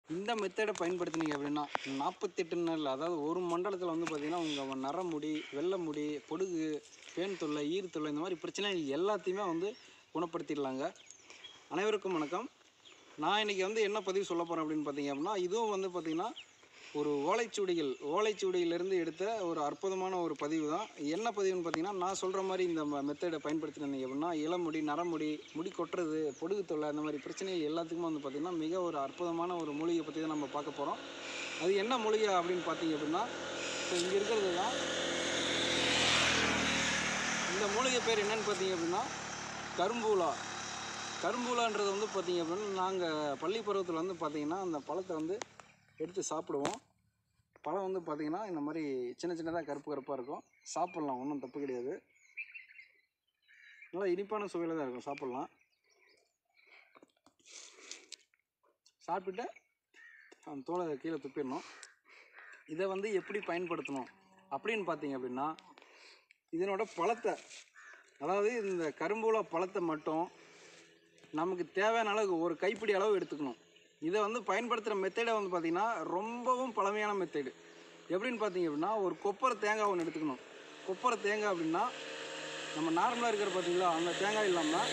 இந்த மெத்தடை பயன்படுத்தினீங்க அப்படின்னா நாற்பத்தெட்டு நாள் அதாவது ஒரு மண்டலத்தில் வந்து பார்த்தீங்கன்னா உங்கள் நரமுடி வெள்ளை முடி பொடுகு பேன் தொல்லை ஈர் தொல்லை இந்த மாதிரி பிரச்சனைகள் எல்லாத்தையுமே வந்து குணப்படுத்திடலாங்க அனைவருக்கும் வணக்கம் நான் இன்றைக்கி வந்து என்ன பதிவு சொல்ல போகிறேன் அப்படின்னு பார்த்தீங்க அப்படின்னா இதுவும் வந்து பார்த்திங்கன்னா ஒரு ஓலைச்சுவடிகள் ஓலைச்சுவடியிலேருந்து எடுத்த ஒரு அற்புதமான ஒரு பதிவு தான் என்ன பதிவுன்னு பார்த்தீங்கன்னா நான் சொல்கிற மாதிரி இந்த மெத்தடை பயன்படுத்தினீங்க அப்படின்னா இளமுடி நரமுடி முடி கொட்டுறது பொடுகு தொல்லை அந்த மாதிரி பிரச்சனைகள் எல்லாத்துக்குமே வந்து பார்த்திங்கன்னா மிக ஒரு அற்புதமான ஒரு மூலிகை பற்றி தான் நம்ம பார்க்க போகிறோம் அது என்ன மூலிகை அப்படின்னு பார்த்தீங்க அப்படின்னா இப்போ இங்கே இருக்கிறது தான் இந்த மூலிகை பேர் என்னன்னு பார்த்தீங்க அப்படின்னா கரும்பூலா கரும்பூலான்றது வந்து பார்த்தீங்க அப்படின்னா நாங்கள் பள்ளி பருவத்தில் வந்து பார்த்தீங்கன்னா அந்த பழத்தை வந்து எடுத்து சாப்பிடுவோம் பழம் வந்து பார்த்தீங்கன்னா இந்த மாதிரி சின்ன சின்னதாக கருப்பு கருப்பாக இருக்கும் சாப்பிட்லாம் ஒன்றும் தப்பு கிடையாது நல்லா இனிப்பான சுவையில் தான் இருக்கும் சாப்பிட்லாம் சாப்பிட்டுட்டு அந்த தோலை கீழே துப்பிடணும் இதை வந்து எப்படி பயன்படுத்தணும் அப்படின்னு பார்த்தீங்க அப்படின்னா இதனோட பழத்தை அதாவது இந்த கரும்பூல பழத்தை மட்டும் நமக்கு தேவையான அளவுக்கு ஒரு கைப்பிடி அளவு எடுத்துக்கணும் இதை வந்து பயன்படுத்துகிற மெத்தடை வந்து பார்த்திங்கன்னா ரொம்பவும் பழமையான மெத்தடு எப்படின்னு பார்த்தீங்க அப்படின்னா ஒரு கொப்பரை தேங்காய் ஒன்று எடுத்துக்கணும் கொப்பரை தேங்காய் அப்படின்னா நம்ம நார்மலாக இருக்கிற பார்த்தீங்களா அந்த தேங்காய் இல்லாமல்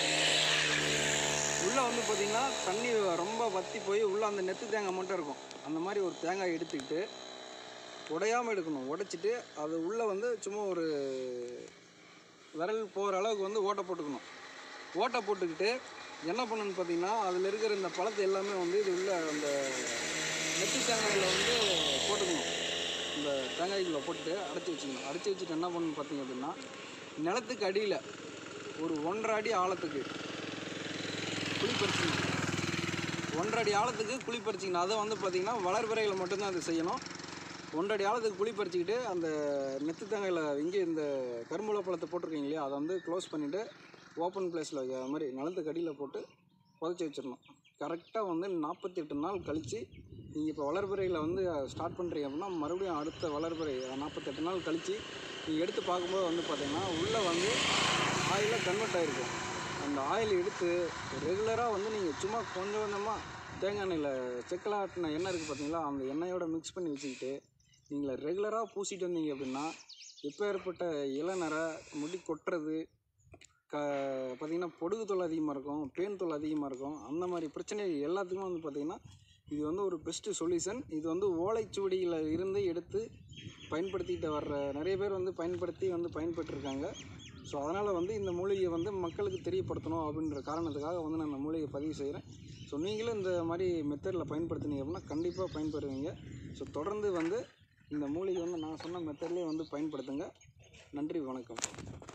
உள்ளே வந்து பார்த்திங்கன்னா தண்ணி ரொம்ப வற்றி போய் உள்ளே அந்த நெத்து தேங்காய் மட்டும் இருக்கும் அந்த மாதிரி ஒரு தேங்காய் எடுத்துக்கிட்டு உடையாமல் எடுக்கணும் உடைச்சிட்டு அது உள்ளே வந்து சும்மா ஒரு விரல் போகிற அளவுக்கு வந்து ஓட்டை போட்டுக்கணும் ஓட்டை போட்டுக்கிட்டு என்ன பண்ணணும்னு பார்த்தீங்கன்னா அதில் இருக்கிற இந்த பழத்தை எல்லாமே வந்து இது உள்ள அந்த நெத்தி தேங்காயில் வந்து போட்டுக்கணும் இந்த தேங்காய்க்குள்ளே போட்டு அடைச்சி வச்சுக்கணும் அடைச்சி வச்சுட்டு என்ன பண்ணணும்னு பார்த்தீங்க அப்படின்னா நிலத்துக்கு அடியில் ஒரு ஒன்றரை அடி ஆழத்துக்கு குழி பறிச்சிக்கணும் ஒன்றரை அடி ஆழத்துக்கு குழி பறிச்சிக்கணும் அதை வந்து பார்த்திங்கன்னா வளர்பிறையில் மட்டும்தான் அது செய்யணும் ஒன்றரை அடி ஆழத்துக்கு குழி பறிச்சிக்கிட்டு அந்த நெத்து தேங்காயில் இங்கே இந்த கரும்புல பழத்தை போட்டிருக்கீங்க இல்லையா அதை வந்து க்ளோஸ் பண்ணிவிட்டு ஓப்பன் பிளேஸில் அது மாதிரி நிலத்துக்கு அடியில் போட்டு புதைச்சி வச்சிடணும் கரெக்டாக வந்து நாற்பத்தி எட்டு நாள் கழித்து நீங்கள் இப்போ வளர்பிறையில் வந்து ஸ்டார்ட் பண்ணுறீங்க அப்படின்னா மறுபடியும் அடுத்த வளர்பிறை நாற்பத்தெட்டு நாள் கழித்து நீங்கள் எடுத்து பார்க்கும்போது வந்து பார்த்தீங்கன்னா உள்ளே வந்து ஆயிலாக கன்வெர்ட் ஆகிருக்கும் அந்த ஆயில் எடுத்து ரெகுலராக வந்து நீங்கள் சும்மா கொஞ்சம் கொஞ்சமாக தேங்காய் எண்ணெயில் செக்கில் ஆட்டின எண்ணெய் இருக்குது பார்த்தீங்களா அந்த எண்ணெயோட மிக்ஸ் பண்ணி வச்சுக்கிட்டு நீங்கள் ரெகுலராக பூசிட்டு வந்தீங்க அப்படின்னா எப்போ ஏற்பட்ட இளநரை முடி கொட்டுறது க பார்த்திங்கன்னா பொடுகு தொல்லை அதிகமாக இருக்கும் பேன் தொல்லை அதிகமாக இருக்கும் அந்த மாதிரி பிரச்சனை எல்லாத்துக்குமே வந்து பார்த்திங்கன்னா இது வந்து ஒரு பெஸ்ட்டு சொல்யூஷன் இது வந்து ஓலைச்சுவடியில் இருந்து எடுத்து பயன்படுத்திக்கிட்டு வர்ற நிறைய பேர் வந்து பயன்படுத்தி வந்து பயன்பெற்றிருக்காங்க ஸோ அதனால் வந்து இந்த மூலிகையை வந்து மக்களுக்கு தெரியப்படுத்தணும் அப்படின்ற காரணத்துக்காக வந்து நான் இந்த மூலிகையை பதிவு செய்கிறேன் ஸோ நீங்களும் இந்த மாதிரி மெத்தடில் பயன்படுத்தினீங்க அப்படின்னா கண்டிப்பாக பயன்பெறுவீங்க ஸோ தொடர்ந்து வந்து இந்த மூலிகை வந்து நான் சொன்ன மெத்தட்லேயே வந்து பயன்படுத்துங்க நன்றி வணக்கம்